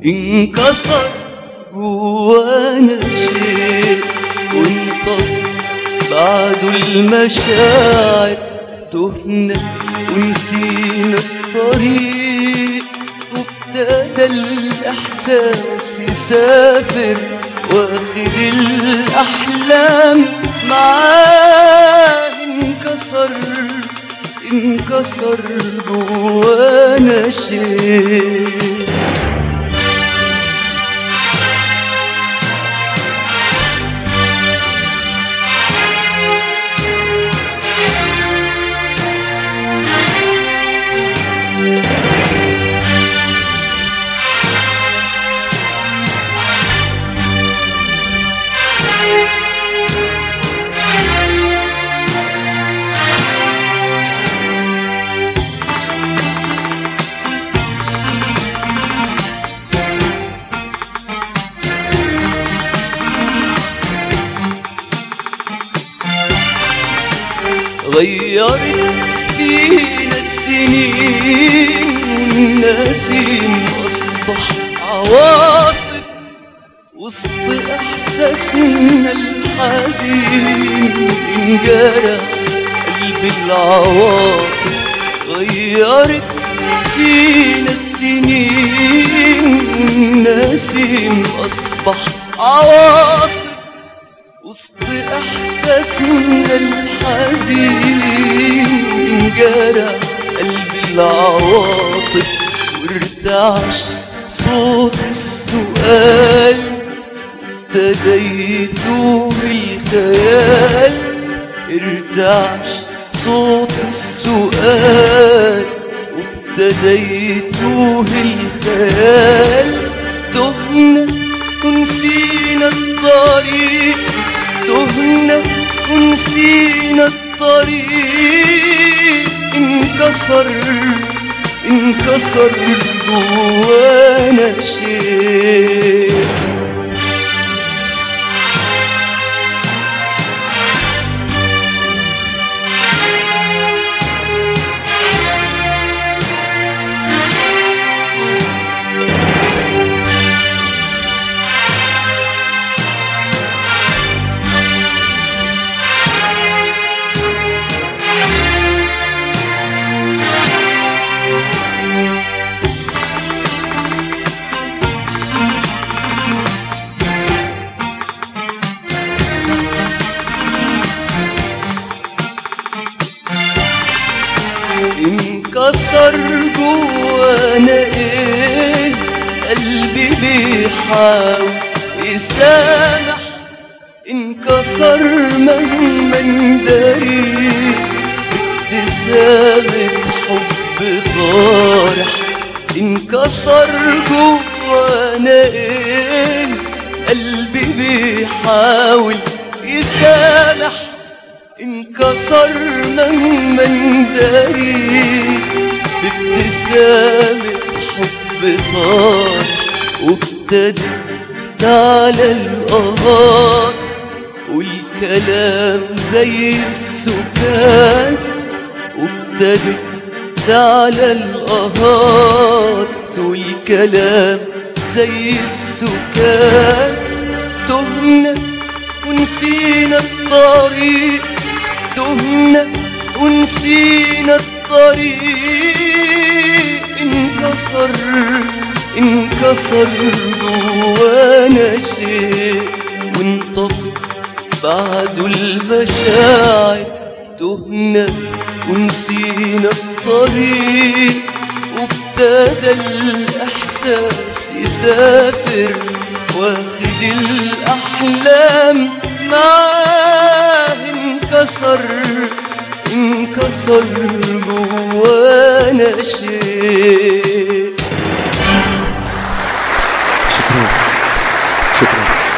انكسر جوانا شيء وانطفى بعده المشاعر تهنا ونسينا الطريق وابتدى الإحساس يسافر واخد الأحلام معاه انكسر انكسر جوانا شيء غيرت فينا السنين والنسيم أصبح عواصف وسط إحساسنا الحزين انجرى قلب العواطف غيرت فينا السنين والنسيم أصبح عواصف وسط احساسنا الحزين جرى قلب العواطف وارتعش صوت السؤال ابتدى يتوه الخيال ارتعش صوت السؤال وابتدى يتوه الخيال تهنا ونسينا الطريق تهنا ونسينا الطريق انكسر انكسر جوانا شيء انكسر جوانا ايه قلبي بيحاول يسامح انكسر مهما نداري ابتسامة حب طارح انكسر جوانا ايه قلبي بيحاول يسامح انكسر مهما نداري بابتسامة حب طار وابتدى على القهار والكلام زي السكات وابتدت على القهات والكلام زي السكات تهنا ونسينا الطريق تهنا ونسينا الطريق انكسر انكسر جوانا شيء وانطفى بعده المشاعر تهنا ونسينا الطريق وابتدى الإحساس يسافر واخد الأحلام معاه انكسر انكسر جوانا شيء شكرا شكرا